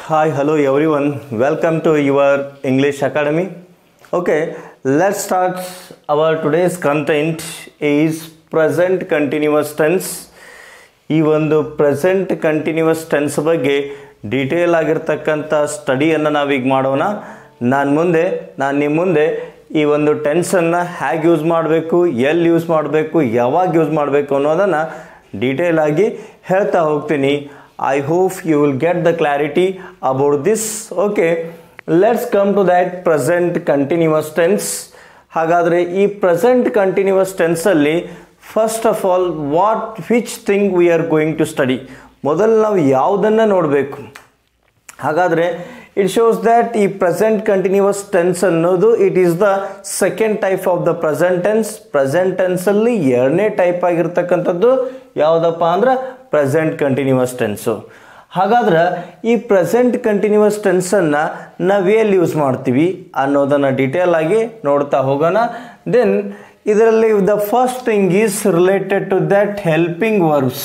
Hi, hello everyone. Welcome to your English Academy. Okay, let's start. Our today's content is present continuous tense. ಈ ಒಂದು present continuous tense ಬಗ್ಗೆ detail ಆಗಿರ್ತಕ್ಕಂಥ ಸ್ಟಡಿಯನ್ನು ನಾವೀಗ ಮಾಡೋಣ ನಾನು ಮುಂದೆ ನಾನು ನಿಮ್ಮ ಮುಂದೆ ಈ ಒಂದು ಟೆನ್ಸನ್ನು ಹೇಗೆ ಯೂಸ್ ಮಾಡಬೇಕು ಎಲ್ಲಿ ಯೂಸ್ ಮಾಡಬೇಕು ಯಾವಾಗ ಯೂಸ್ ಮಾಡಬೇಕು ಅನ್ನೋದನ್ನು ಡೀಟೇಲ್ ಆಗಿ ಹೇಳ್ತಾ ಹೋಗ್ತೀನಿ I hope you will get the clarity about this okay let's come to that present continuous tense ಹಾಗಾದರೆ ಈ ಪ್ರೆಸೆಂಟ್ ಕಂಟಿನ್ಯೂಸ್ ಟೆನ್ಸಲ್ಲಿ first of all what which thing we are going to study ಮೊದಲು ನಾವು ಯಾವುದನ್ನು ನೋಡಬೇಕು ಹಾಗಾದರೆ ಇಟ್ ಶೋಸ್ ದ್ಯಾಟ್ ಈ present continuous tense ಅನ್ನೋದು it is the second type of the present tense present ಟೆನ್ಸಲ್ಲಿ ಎರಡನೇ ಟೈಪ್ ಆಗಿರ್ತಕ್ಕಂಥದ್ದು ಯಾವುದಪ್ಪ ಅಂದ್ರೆ ಪ್ರೆಸೆಂಟ್ ಕಂಟಿನ್ಯೂಸ್ ಟೆನ್ಸು ಹಾಗಾದ್ರೆ ಈ ಪ್ರೆಸೆಂಟ್ ಕಂಟಿನ್ಯೂಸ್ ಟೆನ್ಸನ್ನು ನಾವು ಎಲ್ಲಿ ಯೂಸ್ ಮಾಡ್ತೀವಿ ಅನ್ನೋದನ್ನು ಡೀಟೇಲ್ ಆಗಿ ನೋಡ್ತಾ ಹೋಗೋಣ ದೆನ್ ಇದರಲ್ಲಿ the first thing is related to that helping verbs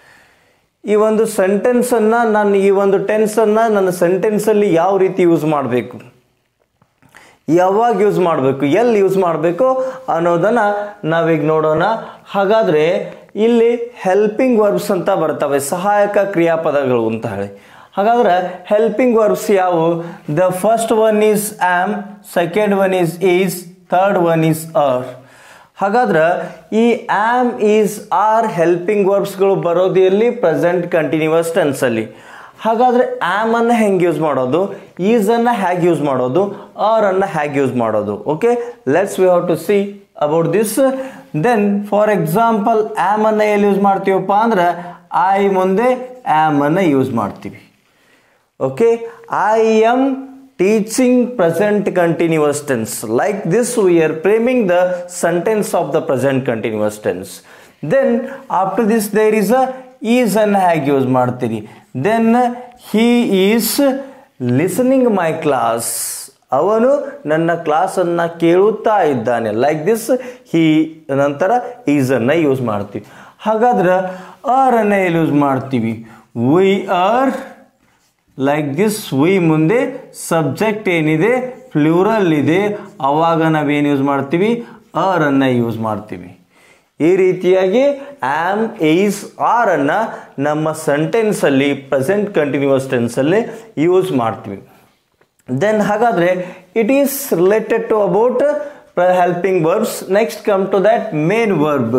ಈ ಒಂದು ಸೆಂಟೆನ್ಸನ್ನು ನಾನು ಈ ಒಂದು ಟೆನ್ಸನ್ನು ನನ್ನ ಸೆಂಟೆನ್ಸಲ್ಲಿ ಯಾವ ರೀತಿ ಯೂಸ್ ಮಾಡಬೇಕು ಯಾವಾಗ ಯೂಸ್ ಮಾಡಬೇಕು ಎಲ್ಲಿ ಯೂಸ್ ಮಾಡಬೇಕು ಅನ್ನೋದನ್ನು ನಾವೀಗ ನೋಡೋಣ ಹಾಗಾದರೆ ಇಲ್ಲಿ ಹೆಲ್ಪಿಂಗ್ ವರ್ಬ್ಸ್ ಅಂತ ಬರ್ತವೆ ಸಹಾಯಕ ಕ್ರಿಯಾಪದಗಳು ಅಂತ ಹೇಳಿ ಹಾಗಾದ್ರೆ ಹೆಲ್ಪಿಂಗ್ ವರ್ಬ್ಸ್ ಯಾವುವು the first one is am second one is is third one is are ಹಾಗಾದ್ರೆ ಈ ಆಮ್ ಈಸ್ ಆರ್ ಹೆಲ್ಪಿಂಗ್ ವರ್ಬ್ಸ್ಗಳು ಬರೋದು ಎಲ್ಲಿ ಪ್ರೆಸೆಂಟ್ ಕಂಟಿನ್ಯೂಸ್ ಟೆನ್ಸಲ್ಲಿ ಹಾಗಾದರೆ ಆ್ಯಮನ್ನು ಹೆಂಗೆ ಯೂಸ್ ಮಾಡೋದು ಈಸನ್ನು ಹೇಗೆ ಯೂಸ್ ಮಾಡೋದು ಆರ್ ಅನ್ನು ಹೇಗೆ ಯೂಸ್ ಮಾಡೋದು okay let's we have to see about this then for example ಆ್ಯಮನ್ನು ಎಲ್ಲಿ ಯೂಸ್ ಮಾಡ್ತೀವಪ್ಪ ಅಂದ್ರೆ ಐ ಮುಂದೆ ಆ್ಯಮನ್ನು ಯೂಸ್ ಮಾಡ್ತೀವಿ okay I am teaching present continuous tense like this we are framing the sentence of the present continuous tense then after this there is a is ಅನ್ನು ಹೇಗೆ use ಮಾಡ್ತೀರಿ then he is listening my class ಅವನು ನನ್ನ ಕ್ಲಾಸನ್ನು ಕೇಳುತ್ತಾ ಇದ್ದಾನೆ like this he ನಂತರ ಈಸನ್ನು use ಮಾಡ್ತೀವಿ ಹಾಗಾದ್ರೆ ಆರ್ ಅನ್ನು ಎಲ್ಲಿ ಯೂಸ್ ಮಾಡ್ತೀವಿ we are like this we ಮುಂದೆ ಸಬ್ಜೆಕ್ಟ್ ಏನಿದೆ ಫ್ಲೂರಲ್ ಇದೆ ಅವಾಗ ನಾವೇನು ಯೂಸ್ ಮಾಡ್ತೀವಿ ಅನ್ನು ಯೂಸ್ ಮಾಡ್ತೀವಿ ಈ ರೀತಿಯಾಗಿ ಆಮ್ ಈಸ್ ಆರ್ ಅನ್ನು ನಮ್ಮ ಸೆಂಟೆನ್ಸಲ್ಲಿ ಪ್ರೆಸೆಂಟ್ ಕಂಟಿನ್ಯೂಸ್ ಟೆನ್ಸಲ್ಲಿ ಯೂಸ್ ಮಾಡ್ತೀವಿ ದೆನ್ ಹಾಗಾದರೆ it is related to about helping verbs next come to that main verb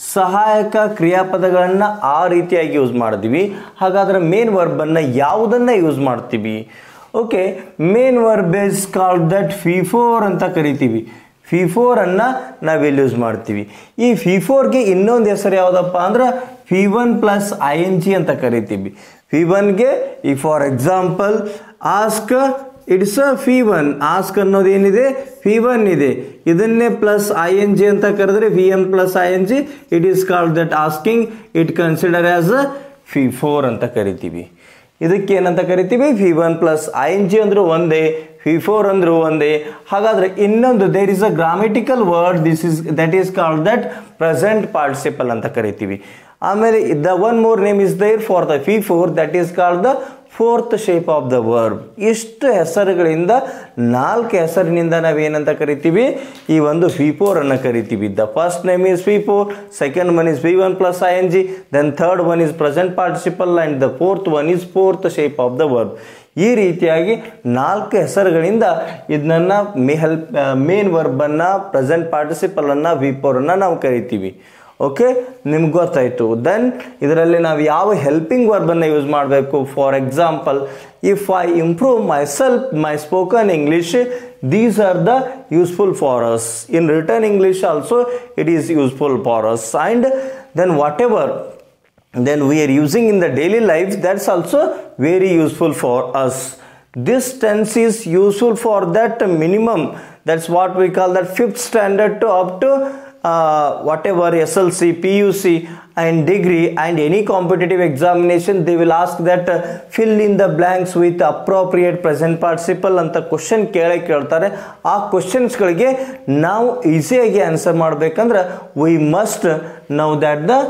ಸಹಾಯಕ ಕ್ರಿಯಾಪದಗಳನ್ನು ಆ ರೀತಿಯಾಗಿ ಯೂಸ್ ಮಾಡಿದ್ವಿ ಹಾಗಾದ್ರೆ ಮೇನ್ ವರ್ಬನ್ನು ಯಾವುದನ್ನು ಯೂಸ್ ಮಾಡ್ತೀವಿ okay main verb is called that V four ಅಂತ ಕರಿತೀವಿ ಫಿಫೋರನ್ನು ನಾವೆಲ್ಲಿ ಯೂಸ್ ಮಾಡ್ತೀವಿ ಈ ಫಿಫೋರ್ಗೆ ಇನ್ನೊಂದು ಹೆಸರು ಯಾವುದಪ್ಪ ಅಂದ್ರೆ V one plus I N G ಅಂತ ಕರಿತೀವಿ ಫಿ ಒನ್ಗೆ ಈ for example ask it's a V one ask ಅನ್ನೋದು ಏನಿದೆ ಫಿ ಒನ್ ಇದೆ ಇದನ್ನೇ ಪ್ಲಸ್ ಐ ಎನ್ ಜಿ ಅಂತ ಕರೆದ್ರೆ V N plus I N G it is called that asking it consider as a V four ಅಂತ ಕರಿತೀವಿ ಇದಕ್ಕೆ ಏನಂತ ಕರಿತೀವಿ V one plus I N G ಅಂದರೂ ಒಂದೇ ಫಿ ಫೋರ್ ಅಂದರೂ ಒಂದೇ ಹಾಗಾದರೆ ಇನ್ನೊಂದು there is a grammatical word this is that is called that present participle ಅಂತ ಕರಿತೀವಿ ಆಮೇಲೆ the one more name is there for the V four that is called the fourth shape of the verb ಇಷ್ಟು ಹೆಸರುಗಳಿಂದ ನಾಲ್ಕು ಹೆಸರಿನಿಂದ ನಾವೇನಂತ ಕರಿತೀವಿ ಈ ಒಂದು ಫಿ ಫೋರ್ ಅನ್ನು ಕರಿತೀವಿ the first name is V four second one is V one plus I N G then third one is present participle and the fourth one is fourth shape of the verb ಈ ರೀತಿಯಾಗಿ ನಾಲ್ಕು ಹೆಸರುಗಳಿಂದ ಇದನ್ನ may help main ವರ್ಬನ್ನು present ಪಾರ್ಟಿಸಿಪಲನ್ನು V ಫೋರನ್ನು ನಾವು ಕರಿತೀವಿ ಓಕೆ ನಿಮ್ಗೆ ಗೊತ್ತಾಯಿತು ದೆನ್ ಇದರಲ್ಲಿ ನಾವು ಯಾವ ಹೆಲ್ಪಿಂಗ್ ವರ್ಬನ್ನು ಯೂಸ್ ಮಾಡಬೇಕು for example if I improve myself my spoken English these are the useful for us in return English also it is useful for us and then whatever then we are using in the daily life that's also very useful for us this tense is useful for that minimum that's what we call that fifth standard to up to uh, whatever SLC, PUC and degree and any competitive examination they will ask that uh, fill in the blanks with appropriate present participle ಅಂತ question ಕೇಳೇ ಕೇಳ್ತಾರೆ ಆ ಕ್ವಶನ್ಸ್ಗಳಿಗೆ ನಾವು ಈಸಿಯಾಗಿ answer ಮಾಡಬೇಕಂದ್ರೆ we must know that the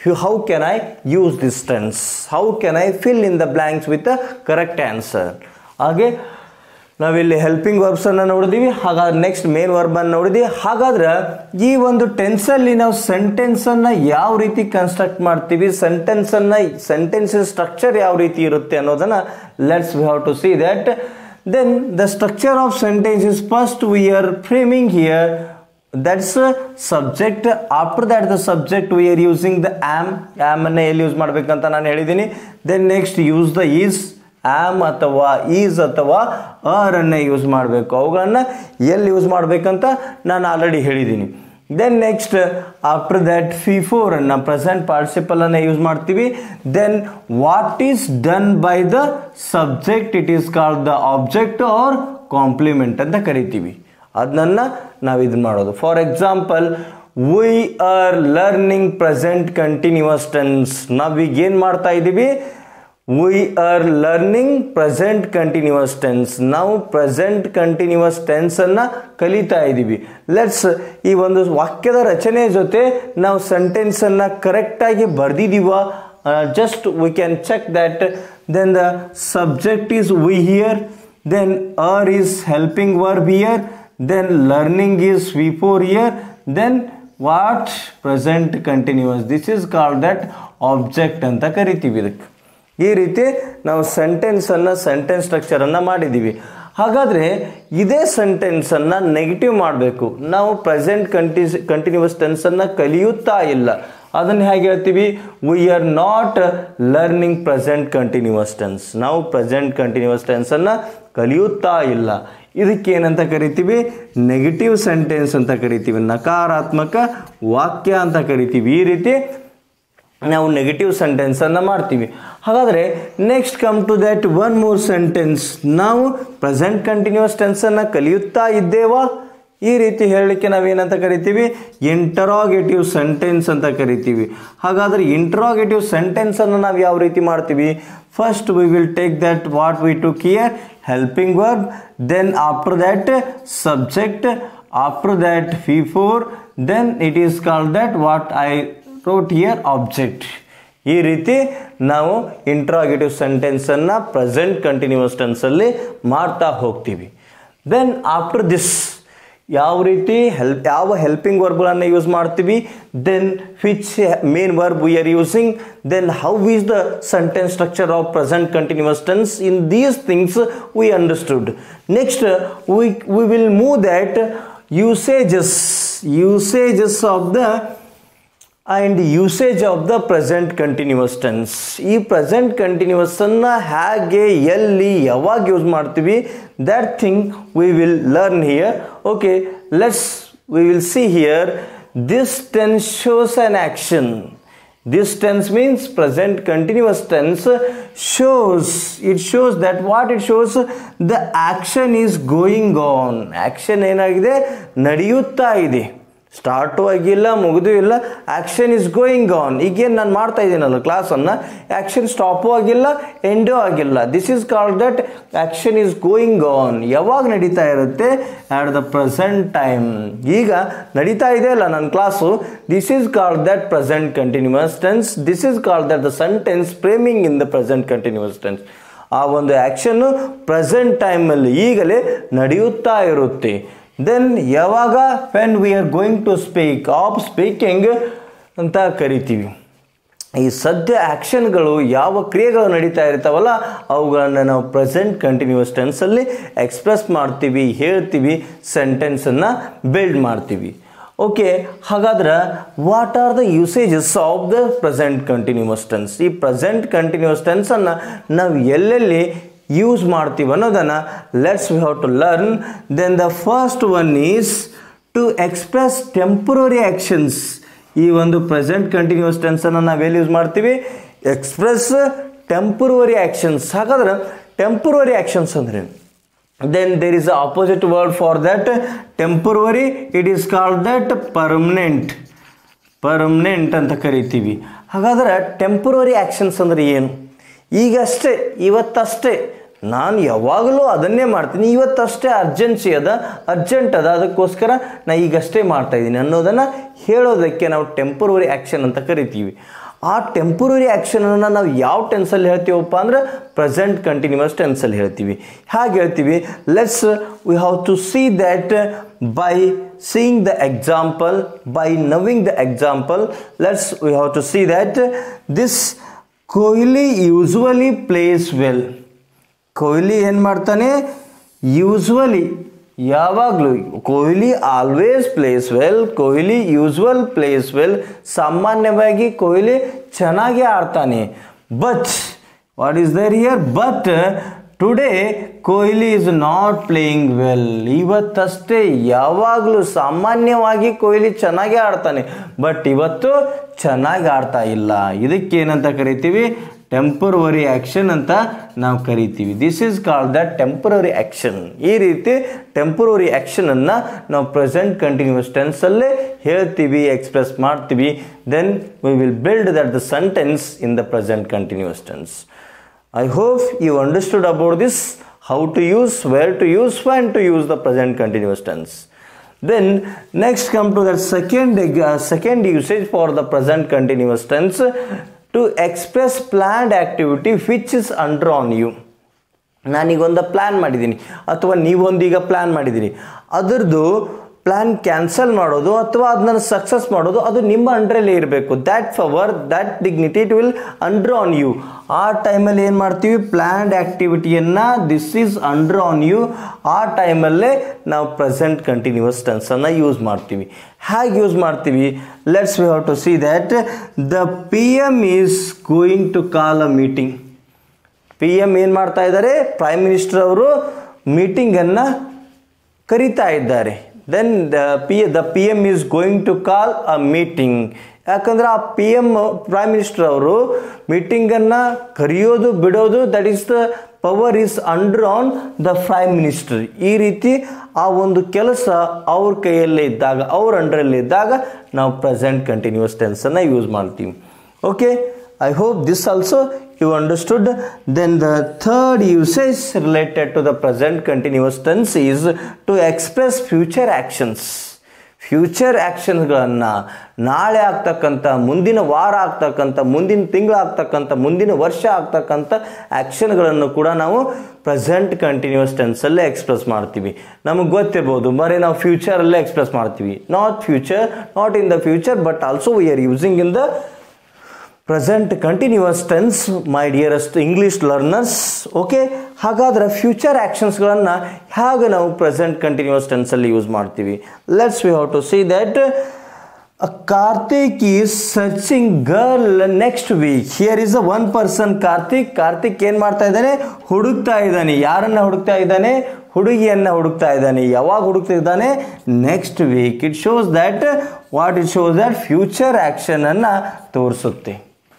how can I use this tense how can I fill in the blanks with the correct answer ಹಾಗೆ ನಾವಿಲ್ಲಿ ಹೆಲ್ಪಿಂಗ್ ವರ್ಬ್ಸನ್ನು ನೋಡಿದೀವಿ ಹಾಗಾದ್ರೆ ನೆಕ್ಸ್ಟ್ ಮೇನ್ ವರ್ಬನ್ನು ನೋಡಿದ್ವಿ ಹಾಗಾದ್ರೆ ಈ ಒಂದು ಟೆನ್ಸಲ್ಲಿ ನಾವು ಸೆಂಟೆನ್ಸನ್ನು ಯಾವ ರೀತಿ ಕನ್ಸ್ಟ್ರಕ್ಟ್ ಮಾಡ್ತೀವಿ ಸೆಂಟೆನ್ಸನ್ನು ಸೆಂಟೆನ್ಸ್ ಸ್ಟ್ರಕ್ಚರ್ ಯಾವ ರೀತಿ ಇರುತ್ತೆ ಅನ್ನೋದನ್ನು let's we have to see that then the structure of sentence is first we are framing here that's subject after that the subject we are using the am ಆ್ಯಮನ್ನು ಎಲ್ಲಿ use ಮಾಡಬೇಕಂತ ನಾನು ಹೇಳಿದ್ದೀನಿ then next use the is am ಅಥವಾ is ಅಥವಾ are ಅನ್ನು use ಮಾಡಬೇಕು ಅವುಗಳನ್ನು ಎಲ್ಲಿ ಯೂಸ್ ಮಾಡಬೇಕಂತ ನಾನು ಆಲ್ರೆಡಿ ಹೇಳಿದ್ದೀನಿ then next after that V four ಅನ್ನು ಪ್ರೆಸೆಂಟ್ ಪಾರ್ಟಿಸಿಪಲ್ ಅನ್ನು ಯೂಸ್ ಮಾಡ್ತೀವಿ then what is done by the subject it is called the object or complement ಅಂತ ಕರಿತೀವಿ ಅದನ್ನ ನಾವು ಇದನ್ನ ಮಾಡೋದು for example we are learning present continuous tense ನಾವೀಗ ಏನು ಮಾಡ್ತಾ ಇದ್ದೀವಿ we are learning present continuous tense ನಾವು ಪ್ರೆಸೆಂಟ್ ಕಂಟಿನ್ಯೂಸ್ ಟೆನ್ಸನ್ನು ಕಲಿತಾ ಇದ್ದೀವಿ ಲೆಟ್ಸ್ ಈ ಒಂದು ವಾಕ್ಯದ ರಚನೆ ಜೊತೆ ನಾವು ಸೆಂಟೆನ್ಸನ್ನು ಕರೆಕ್ಟಾಗಿ ಬರೆದಿದ್ದೀವ just we can check that then the subject is we here then are is helping verb here then learning is V four here then what present continuous this is called that object ಅಂತ ಕರಿತೀವಿ ಇದಕ್ಕೆ ಈ ರೀತಿ ನಾವು ಸೆಂಟೆನ್ಸನ್ನು sentence ಸ್ಟ್ರಕ್ಚರನ್ನು ಮಾಡಿದ್ದೀವಿ ಹಾಗಾದರೆ ಇದೇ ಸೆಂಟೆನ್ಸನ್ನು negative ಮಾಡಬೇಕು ನಾವು ಪ್ರೆಸೆಂಟ್ ಕಂಟಿ ಕಂಟಿನ್ಯೂಸ್ ಟೆನ್ಸನ್ನು ಕಲಿಯುತ್ತಾ ಇಲ್ಲ ಅದನ್ನು ಹೇಗೆ ಹೇಳ್ತೀವಿ we are not learning present continuous tense ನಾವು ಪ್ರೆಸೆಂಟ್ ಕಂಟಿನ್ಯೂಸ್ ಟೆನ್ಸನ್ನು ಕಲಿಯುತ್ತಾ ಇಲ್ಲ ಇದಕ್ಕೇನಂತ ಕರಿತೀವಿ ನೆಗೆಟಿವ್ ಸೆಂಟೆನ್ಸ್ ಅಂತ ಕರಿತೀವಿ ನಕಾರಾತ್ಮಕ ವಾಕ್ಯ ಅಂತ ಕರಿತೀವಿ ಈ ರೀತಿ ನಾವು ನೆಗೆಟಿವ್ ಸೆಂಟೆನ್ಸನ್ನು ಮಾಡ್ತೀವಿ ಹಾಗಾದರೆ next come to that one more sentence ನಾವು ಪ್ರೆಸೆಂಟ್ ಕಂಟಿನ್ಯೂಸ್ ಟೆನ್ಸನ್ನು ಕಲಿಯುತ್ತಾ ಇದ್ದೇವಾ ಈ ರೀತಿ ಹೇಳಲಿಕ್ಕೆ ನಾವೇನಂತ ಕರಿತೀವಿ ಇಂಟರಾಗೇಟಿವ್ ಸೆಂಟೆನ್ಸ್ ಅಂತ ಕರಿತೀವಿ ಹಾಗಾದರೆ ಇಂಟರಾಗೇಟಿವ್ ಸೆಂಟೆನ್ಸನ್ನು ನಾವು ಯಾವ ರೀತಿ ಮಾಡ್ತೀವಿ first we will take that what we to ಕಿಯರ್ helping verb then after that subject after that V four then it is called that what I wrote here object ಈ ರೀತಿ ನಾವು ಇಂಟ್ರಾಗೇಟಿವ್ ಸೆಂಟೆನ್ಸನ್ನು ಪ್ರೆಸೆಂಟ್ ಕಂಟಿನ್ಯೂಸ್ ಟೆನ್ಸಲ್ಲಿ ಮಾಡ್ತಾ ಹೋಗ್ತೀವಿ then after this ಯಾವ ರೀತಿ ಹೆಲ್ಪ್ ಯಾವ ಹೆಲ್ಪಿಂಗ್ ವರ್ಬ್ಗಳನ್ನು ಯೂಸ್ ಮಾಡ್ತೀವಿ then which main verb we are using then how is the sentence structure of present continuous tense in these things we understood next we we will move that usages usages of the and usage of the present continuous tense ಈ present ಕಂಟಿನ್ಯೂಸನ್ನು ಹೇಗೆ ಎಲ್ಲಿ ಯಾವಾಗ use ಮಾಡ್ತೀವಿ that thing we will learn here okay let's we will see here this tense shows on action this tense means present continuous tense shows it shows that what it shows the action is going on action ಏನಾಗಿದೆ ನಡೆಯುತ್ತಾ ಇದೆ start ಆಗಿಲ್ಲ ಮುಗಿದು ಇಲ್ಲ action is going on ಈಗೇನು ನಾನು ಮಾಡ್ತಾ ಇದ್ದೀನಲ್ಲ ಕ್ಲಾಸನ್ನು ಆ್ಯಕ್ಷನ್ ಸ್ಟಾಪು ಆಗಿಲ್ಲ ಎಂಡೂ ಆಗಿಲ್ಲ this is called that action is going on ಯಾವಾಗ ನಡೀತಾ ಇರುತ್ತೆ ಆಟ್ ದ ಪ್ರೆಸೆಂಟ್ ಟೈಮ್ ಈಗ ನಡೀತಾ ಇದೆ ಅಲ್ಲ ನನ್ನ class this is called that present continuous tense this is called that the sentence framing in the present continuous tense ಆ ಒಂದು ಆ್ಯಕ್ಷನ್ನು ಪ್ರೆಸೆಂಟ್ ಟೈಮಲ್ಲಿ ಈಗಲೇ ನಡೆಯುತ್ತಾ ಇರುತ್ತೆ ದೆನ್ ಯಾವಾಗ when we are going to speak of speaking ಅಂತ ಕರಿತೀವಿ ಈ ಸದ್ಯ ಆ್ಯಕ್ಷನ್ಗಳು ಯಾವ ಕ್ರಿಯೆಗಳು ನಡೀತಾ ಇರ್ತಾವಲ್ಲ ಅವುಗಳನ್ನು ನಾವು ಪ್ರೆಸೆಂಟ್ ಕಂಟಿನ್ಯೂಸ್ ಟೆನ್ಸಲ್ಲಿ ಎಕ್ಸ್ಪ್ರೆಸ್ ಮಾಡ್ತೀವಿ ಹೇಳ್ತೀವಿ ಸೆಂಟೆನ್ಸನ್ನು ಬಿಲ್ಡ್ ಮಾಡ್ತೀವಿ ಓಕೆ ಹಾಗಾದ್ರೆ what are the usages of the present continuous tense ಈ ಪ್ರೆಸೆಂಟ್ ಕಂಟಿನ್ಯೂಸ್ ಟೆನ್ಸನ್ನು ನಾವು ಎಲ್ಲೆಲ್ಲಿ ಯೂಸ್ ಮಾಡ್ತೀವಿ ಅನ್ನೋದನ್ನು let's we have to learn then the first one is to express temporary actions ಈ ಒಂದು ಪ್ರೆಸೆಂಟ್ ಕಂಟಿನ್ಯೂಸ್ ಟೆನ್ಸನ್ನು ನಾವೆಲ್ಲಿ ಯೂಸ್ ಮಾಡ್ತೀವಿ ಎಕ್ಸ್ಪ್ರೆಸ್ ಟೆಂಪ್ರವರಿ ಆ್ಯಕ್ಷನ್ಸ್ ಹಾಗಾದ್ರೆ ಟೆಂಪ್ರವರಿ ಆ್ಯಕ್ಷನ್ಸ್ ಅಂದ್ರೆ then there is a opposite word for that temporary it is called that permanent permanent ಅಂತ ಕರಿತೀವಿ ಹಾಗಾದ್ರೆ ಟೆಂಪ್ರವರಿ ಆ್ಯಕ್ಷನ್ಸ್ ಅಂದ್ರೆ ಏನು ಈಗಷ್ಟೇ ಇವತ್ತಷ್ಟೇ ನಾನು ಯಾವಾಗಲೂ ಅದನ್ನೇ ಮಾಡ್ತೀನಿ ಇವತ್ತಷ್ಟೇ ಅರ್ಜೆನ್ಸಿ ಅದ ಅರ್ಜೆಂಟ್ ಅದ ಅದಕ್ಕೋಸ್ಕರ ನಾ ಈಗಷ್ಟೇ ಮಾಡ್ತಾ ಇದ್ದೀನಿ ಅನ್ನೋದನ್ನು ಹೇಳೋದಕ್ಕೆ ನಾವು ಟೆಂಪರರಿ ಆ್ಯಕ್ಷನ್ ಅಂತ ಕರಿತೀವಿ ಆ ಟೆಂಪರರಿ ಆ್ಯಕ್ಷನನ್ನು ನಾವು ಯಾವ ಟೆನ್ಸಲ್ಲಿ ಹೇಳ್ತೀವಪ್ಪ ಅಂದ್ರೆ ಪ್ರೆಸೆಂಟ್ ಕಂಟಿನ್ಯೂಸ್ ಟೆನ್ಸಲ್ಲಿ ಹೇಳ್ತೀವಿ ಹಾಗೆ ಹೇಳ್ತೀವಿ let's we have to see that by seeing the example by knowing the example let's we have to see that this Kohli usually plays well Kohli ಏನು ಮಾಡ್ತಾನೆ ಯೂಸ್ವಲಿ ಯಾವಾಗಲೂ Kohli always plays well Kohli usual plays well ಸಾಮಾನ್ಯವಾಗಿ ಕೊಹ್ಲಿ ಚೆನ್ನಾಗಿ ಆಡ್ತಾನೆ but what is there here but today Kohli is not playing well ಇವತ್ತಷ್ಟೇ ಯಾವಾಗಲೂ ಸಾಮಾನ್ಯವಾಗಿ ಕೊಹ್ಲಿ ಚೆನ್ನಾಗೇ ಆಡ್ತಾನೆ ಬಟ್ ಇವತ್ತು ಚೆನ್ನಾಗಿ ಆಡ್ತಾ ಇಲ್ಲ ಇದಕ್ಕೇನಂತ ಕರಿತೀವಿ ಟೆಂಪರವರಿ ಆ್ಯಕ್ಷನ್ ಅಂತ ನಾವು ಕರಿತೀವಿ this is called the temporary action ಈ ರೀತಿ ಟೆಂಪರರಿ ಆ್ಯಕ್ಷನನ್ನು ನಾವು ಪ್ರೆಸೆಂಟ್ ಕಂಟಿನ್ಯೂಸ್ ಟೆನ್ಸಲ್ಲೇ ಹೇಳ್ತೀವಿ ಎಕ್ಸ್ಪ್ರೆಸ್ ಮಾಡ್ತೀವಿ then we will build that the sentence in the present continuous tense I hope you understood about this, how to use, where to use, when to use the present continuous tense. Then next come to that second uh, second usage for the present continuous tense to express planned activity which is under on you. ನಾನೀಗೊಂದು plan ಮಾಡಿದ್ದೀನಿ ಅಥವಾ ನೀವೊಂದೀಗ plan ಮಾಡಿದ್ದೀರಿ ಅದರದ್ದು plan cancel ಮಾಡೋದು ಅಥವಾ ಅದನ್ನ success ಮಾಡೋದು ಅದು ನಿಮ್ಮ ಅಂಡ್ರಲ್ಲೇ ಇರಬೇಕು that power that dignity it will under on you ಆ ಟೈಮಲ್ಲಿ ಏನು ಮಾಡ್ತೀವಿ ಪ್ಲ್ಯಾನ್ಡ್ ಆ್ಯಕ್ಟಿವಿಟಿಯನ್ನು this is under on you ಆ ಟೈಮಲ್ಲೇ ನಾವು ಪ್ರೆಸೆಂಟ್ ಕಂಟಿನ್ಯೂಸ್ ಟೆನ್ಸನ್ನು ಯೂಸ್ ಮಾಡ್ತೀವಿ ಹೇಗೆ ಯೂಸ್ ಮಾಡ್ತೀವಿ let's we have to see that the P M is going to call a meeting P M ಏನು ಮಾಡ್ತಾ ಇದ್ದಾರೆ ಪ್ರೈಮ್ ಮಿನಿಸ್ಟರ್ ಅವರು ಮೀಟಿಂಗನ್ನು ಕರೀತಾ ಇದ್ದಾರೆ then the P the P M is going to call a meeting ಯಾಕಂದ್ರೆ ಆ P M prime minister ಅವರು ಮೀಟಿಂಗನ್ನು ಕರೆಯೋದು ಬಿಡೋದು that is the power is under on the prime minister ಈ ರೀತಿ ಆ ಒಂದು ಕೆಲಸ ಅವ್ರ ಕೈಯಲ್ಲೇ ಇದ್ದಾಗ ಅವ್ರ ಅಂಡರಲ್ಲಿ ಇದ್ದಾಗ ನಾವು ಪ್ರೆಸೆಂಟ್ ಕಂಟಿನ್ಯೂಸ್ ಟೆನ್ಸನ್ನು ಯೂಸ್ ಮಾಡ್ತೀವಿ okay I hope this also you understood. Then the third usage related to the present continuous tense is to express future actions. Future ಆ್ಯಕ್ಷನ್ಗಳನ್ನು ನಾಳೆ ಆಗ್ತಕ್ಕಂಥ ಮುಂದಿನ ವಾರ ಆಗ್ತಕ್ಕಂಥ ಮುಂದಿನ ತಿಂಗಳು ಆಗ್ತಕ್ಕಂಥ ಮುಂದಿನ ವರ್ಷ ಆಗ್ತಕ್ಕಂಥ ಆ್ಯಕ್ಷನ್ಗಳನ್ನು ಕೂಡ ನಾವು ಪ್ರೆಸೆಂಟ್ ಕಂಟಿನ್ಯೂಸ್ ಟೆನ್ಸಲ್ಲೇ ಎಕ್ಸ್ಪ್ರೆಸ್ ಮಾಡ್ತೀವಿ ನಮಗೆ ಗೊತ್ತಿರ್ಬೋದು ಬರೀ ನಾವು ಫ್ಯೂಚರಲ್ಲೇ ಎಕ್ಸ್ಪ್ರೆಸ್ ಮಾಡ್ತೀವಿ not future not in the future but also we are using in the present continuous tense my dearest English learners okay ಹಾಗಾದರೆ ಫ್ಯೂಚರ್ ಆ್ಯಕ್ಷನ್ಸ್ಗಳನ್ನು ಹೇಗೆ ನಾವು ಪ್ರೆಸೆಂಟ್ ಕಂಟಿನ್ಯೂಸ್ ಟೆನ್ಸಲ್ಲಿ ಯೂಸ್ ಮಾಡ್ತೀವಿ let's we have to see that Karthik is searching girl next week here is a one person Karthik Karthik ಏನು ಮಾಡ್ತಾ ಇದ್ದಾನೆ ಹುಡುಕ್ತಾ ಇದ್ದಾನೆ ಯಾರನ್ನ ಹುಡುಕ್ತಾ ಇದ್ದಾನೆ ಹುಡುಗಿಯನ್ನ ಹುಡುಕ್ತಾ ಇದ್ದಾನೆ ಯಾವಾಗ ಹುಡುಕ್ತಾ ಇದ್ದಾನೆ next week it shows that what it shows that future ಆ್ಯಕ್ಷನನ್ನು ತೋರಿಸುತ್ತೆ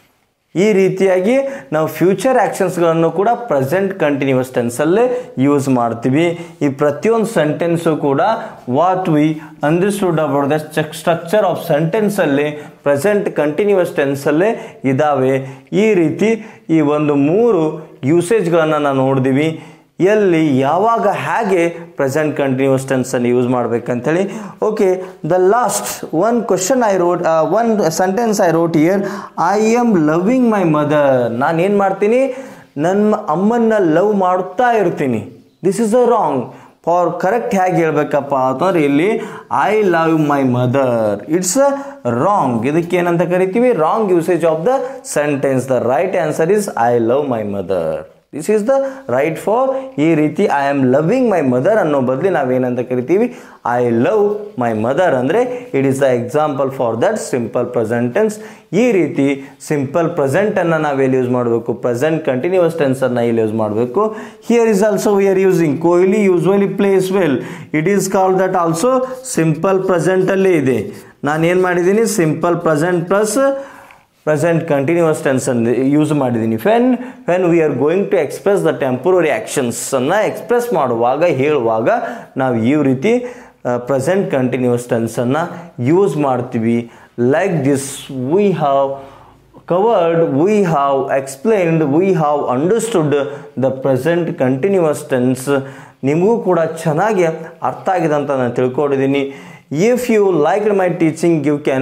ಈ ರೀತಿಯಾಗಿ ನಾವು ಫ್ಯೂಚರ್ ಆ್ಯಕ್ಷನ್ಸ್ಗಳನ್ನು ಕೂಡ ಪ್ರೆಸೆಂಟ್ ಕಂಟಿನ್ಯೂಸ್ ಟೆನ್ಸಲ್ಲೇ ಯೂಸ್ ಮಾಡ್ತೀವಿ ಈ ಪ್ರತಿಯೊಂದು ಸೆಂಟೆನ್ಸು ಕೂಡ what we understood about the structure of ಸೆಂಟೆನ್ಸಲ್ಲಿ ಪ್ರೆಸೆಂಟ್ ಕಂಟಿನ್ಯೂಸ್ ಟೆನ್ಸಲ್ಲೇ ಇದ್ದಾವೆ ಈ ರೀತಿ ಈ ಒಂದು ಮೂರು ಯೂಸೇಜ್ಗಳನ್ನು ನಾವು ನೋಡಿದ್ವಿ ಎಲ್ಲಿ ಯಾವಾಗ ಹೇಗೆ ಪ್ರೆಸೆಂಟ್ ಕಂಟಿನ್ಯೂಸ್ ಟೆನ್ಸನ್ನು ಯೂಸ್ ಮಾಡಬೇಕಂತೇಳಿ okay the last one question I wrote one sentence I wrote here I am loving my mother ನಾನು ಏನು ಮಾಡ್ತೀನಿ ನನ್ನ ಅಮ್ಮನ್ನ ಲವ್ ಮಾಡುತ್ತಾ ಇರ್ತೀನಿ this is a wrong for correct ಹೇಗೆ ಹೇಳ್ಬೇಕಪ್ಪ ಅಂತಂದ್ರೆ ಇಲ್ಲಿ I love my mother it's a wrong ಇದಕ್ಕೆ ಏನಂತ ಕರಿತೀವಿ wrong usage of the sentence the right answer is I love my mother this is the right for ಈ ರೀತಿ I am loving my mother ಅನ್ನೋ ಬದಲಿ ನಾವೇನಂತ ಕರಿತೀವಿ ಐ ಲವ್ ಮೈ ಮದರ್ ಅಂದರೆ it is the example for that simple present tense ಈ ರೀತಿ simple ಪ್ರೆಸೆಂಟನ್ನು ನಾವೆಲ್ಲಿ ಯೂಸ್ ಮಾಡಬೇಕು ಪ್ರೆಸೆಂಟ್ ಕಂಟಿನ್ಯೂಸ್ ಟೆನ್ಸನ್ನು ಇಲ್ಲಿ ಯೂಸ್ ಮಾಡಬೇಕು here is also we are using Kohli usually plays well it is call that also simple ಪ್ರೆಸೆಂಟಲ್ಲೇ ಇದೆ ನಾನು ಏನು ಮಾಡಿದ್ದೀನಿ simple present plus present continuous ಟೆನ್ಸನ್ನು ಯೂಸ್ ಮಾಡಿದ್ದೀನಿ when when we are going to express the temporary ಆ್ಯಕ್ಷನ್ಸನ್ನು express ಮಾಡುವಾಗ ಹೇಳುವಾಗ ನಾವು ಈ ರೀತಿ ಪ್ರೆಸೆಂಟ್ ಕಂಟಿನ್ಯೂಸ್ ಟೆನ್ಸನ್ನು ಯೂಸ್ ಮಾಡ್ತೀವಿ like this we have covered we have explained we have understood the present continuous tense ನಿಮಗೂ ಕೂಡ ಚೆನ್ನಾಗಿ ಅರ್ಥ ಆಗಿದೆ ಅಂತ ನಾನು ತಿಳ್ಕೊಂಡಿದ್ದೀನಿ if you like my teaching you can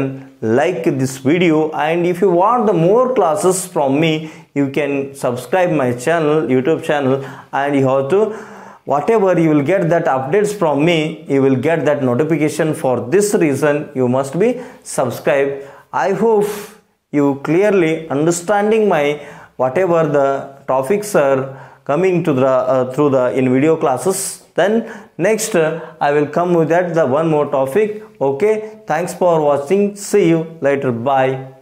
like this video and if you want the more classes from me you can subscribe my channel youtube channel and you have to whatever you will get that updates from me you will get that notification for this reason you must be subscribed i hope you clearly understanding my whatever the topics are coming to the uh, through the in video classes then next uh, i will come with that the one more topic okay thanks for watching see you later bye